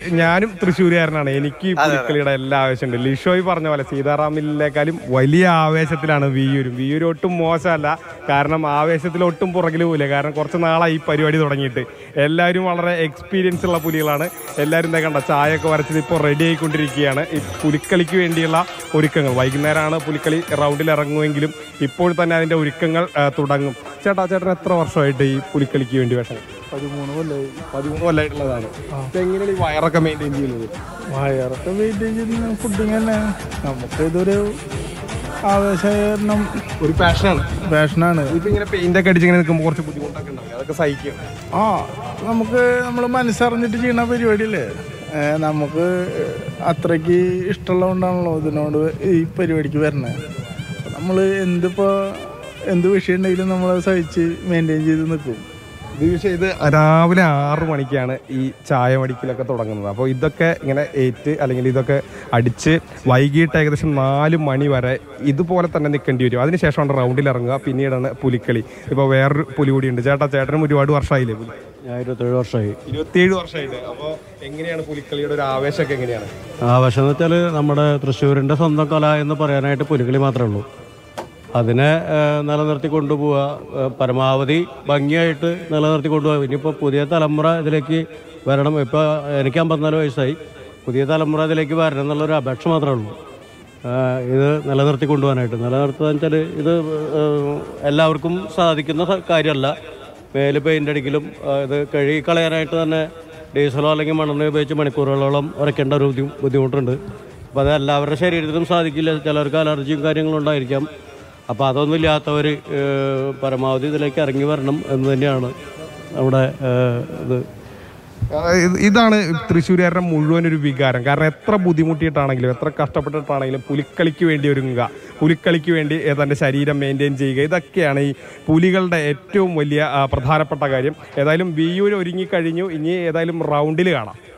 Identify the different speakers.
Speaker 1: ഞാനും തൃശ്ശൂരുകാരനാണ് എനിക്ക് ഈ പുലിക്കളിയുടെ എല്ലാ ആവേശമുണ്ട് ലിഷോയ് പറഞ്ഞ പോലെ സീതാറാമിലേക്കാളും വലിയ ആവേശത്തിലാണ് വിയൂരും വിയൂർ ഒട്ടും മോശമല്ല കാരണം ആവേശത്തിൽ ഒട്ടും പുറകിൽ പോകില്ല കാരണം കുറച്ച് നാളായി ഈ പരിപാടി തുടങ്ങിയിട്ട് എല്ലാവരും വളരെ എക്സ്പീരിയൻസ് ഉള്ള പുലികളാണ് എല്ലാവരും എന്താ കണ്ട ചായയൊക്കെ വരച്ചത് ഇപ്പോൾ റെഡി ആയിക്കൊണ്ടിരിക്കുകയാണ് ഈ പുലിക്കളിക്ക് വേണ്ടിയുള്ള ഒരുക്കങ്ങൾ വൈകുന്നേരമാണ് പുലിക്കളി റൗണ്ടിൽ ഇറങ്ങുമെങ്കിലും ഇപ്പോൾ തന്നെ അതിന്റെ ഒരുക്കങ്ങൾ ആ, തുടങ്ങും ചേട്ടാ ചേട്ടൻ എത്ര വർഷമായിട്ട് ഈ പുലിക്കളിക്ക് വേണ്ടി വേഷം
Speaker 2: പതിമൂന്ന് കൊല്ലായി
Speaker 1: പതിമൂന്ന് കൊല്ലമായിട്ടുള്ളതാണ് ഇപ്പൊ എങ്ങനെയാണ് ഈ വയറൊക്കെ മെയിൻറ്റെയിൻ ചെയ്യുന്നത്
Speaker 2: വയറൊക്കെ വെയിറ്റ് ചെയ്യുന്ന ഫുഡിങ് തന്നെ നമുക്ക് ഇതൊരു ആവേശകരണം
Speaker 1: ഒരു പാഷനാണ്
Speaker 2: ഫാഷനാണ്
Speaker 1: ഇപ്പൊ ഇങ്ങനെ പെയിന്റ് ഒക്കെ അടിച്ച് ഇങ്ങനെ നിൽക്കുമ്പോൾ കുറച്ച് ബുദ്ധിമുട്ടൊക്കെ ഉണ്ടാവില്ല അതൊക്കെ സഹിക്കണം
Speaker 2: ആ നമുക്ക് നമ്മൾ മനസ്സറിഞ്ഞിട്ട് ചെയ്യുന്ന പരിപാടിയല്ലേ ഏ, നമുക്ക് അത്രയ്ക്ക് ഇഷ്ടമുള്ളതുകൊണ്ടാണല്ലോ ഇതിനോട് ഈ പരിപാടിക്ക് വരണത് നമ്മൾ എന്തിപ്പോൾ എന്ത് വിഷയം ഉണ്ടെങ്കിലും നമ്മൾ സഹിച്ച് മെയിൻറ്റെയിൻ ചെയ്ത് നിൽക്കും
Speaker 1: ഇത് പക്ഷേ ഇത് രാവിലെ ആറ് മണിക്കാണ് ഈ ചായ മടിക്കലൊക്കെ തുടങ്ങുന്നത് അപ്പോൾ ഇതൊക്കെ ഇങ്ങനെ ഏറ്റ് അല്ലെങ്കിൽ ഇതൊക്കെ അടിച്ച് വൈകിട്ട് ഏകദേശം നാല് മണി വരെ ഇതുപോലെ തന്നെ നിൽക്കേണ്ടി വരും അതിനുശേഷമാണ് റൗണ്ടിൽ ഇറങ്ങുക പിന്നീടാണ് പുലിക്കളി ഇപ്പോൾ വേറൊരു പുലി കൂടിയുണ്ട് ചേട്ടാ ചേട്ടനും ഒരുപാട് വർഷമായില്ലേ പുലി
Speaker 3: ഞാൻ ഇരുപത്തേഴ് വർഷമായി
Speaker 1: ഇരുപത്തിയേഴ് വർഷമായിട്ട് അപ്പോൾ എങ്ങനെയാണ് പുലിക്കളിയുടെ ഒരു ആവേശമൊക്കെ എങ്ങനെയാണ്
Speaker 3: ആവശ്യം എന്ന് വെച്ചാൽ നമ്മുടെ തൃശ്ശൂരിൻ്റെ സ്വന്തം കല എന്ന് പറയാനായിട്ട് പുലികളി മാത്രമേ ഉള്ളൂ അതിനെ ഏഹ്, നിലനിർത്തി കൊണ്ടുപോവുക ഏഹ്, പരമാവധി ഭംഗിയായിട്ട് നിലനിർത്തി കൊണ്ടുപോകുക ഇനിയിപ്പോൾ പുതിയ തലമുറ ഇതിലേക്ക് വരണം ഇപ്പോൾ എനിക്ക് അമ്പത്തിനാല് വയസ്സായി പുതിയ തലമുറ ഇതിലേക്ക് വരണം എന്നുള്ളൊരു അപേക്ഷ മാത്രമേ ഉള്ളൂ ഏഹ്, ഇത് നിലനിർത്തി കൊണ്ടുപോകാനായിട്ട് നിലനിർത്തുക വെച്ചാൽ ഇത് ഏഹ്, എല്ലാവർക്കും സാധിക്കുന്ന സ- കാര്യമല്ല മേല് പെയിൻ്റ് അടിക്കലും ഏഹ്, ഇത് കഴുകി കളയാനായിട്ട് തന്നെ ഡീസലോ അല്ലെങ്കിൽ മണ്ണെണ്ണ ഉപയോഗിച്ച് മണിക്കൂറുകളോളം ഉരയ്ക്കേണ്ട ഒരു ബുദ്ധി- ബുദ്ധിമുട്ടുണ്ട് അപ്പോൾ അത് എല്ലാവരുടെ ശരീരത്തിലും സാധിക്കില്ല ചിലർക്ക് അലർജിയും കാര്യങ്ങളും ഉണ്ടായിരിക്കാം അപ്പോൾ അതൊന്നും ഇല്ലാത്തവർ പരമാവധി ഇതിലേക്ക് ഇറങ്ങി വരണം എന്ന് തന്നെയാണ് നമ്മുടെ ഏഹ്, ഇത്
Speaker 1: ആ, ഇത് ഇതാണ് തൃശ്ശൂരുകാരുടെ മുഴുവൻ ഒരു വികാരം കാരണം എത്ര ബുദ്ധിമുട്ടിയിട്ടാണെങ്കിലും എത്ര കഷ്ടപ്പെട്ടിട്ടാണെങ്കിലും പുലിക്കളിക്ക് വേണ്ടി ഒരുങ്ങുക പുലിക്കളിക്ക് വേണ്ടി ഏ, തൻ്റെ ശരീരം മെയിൻറ്റെയിൻ ചെയ്യുക ഇതൊക്കെയാണ് ഈ പുലികളുടെ ഏറ്റവും വലിയ ആ, പ്രധാനപ്പെട്ട കാര്യം ഏതായാലും വിയൂർ ഒരുങ്ങിക്കഴിഞ്ഞു ഇനി ഏതായാലും റൗണ്ടിൽ കാണാം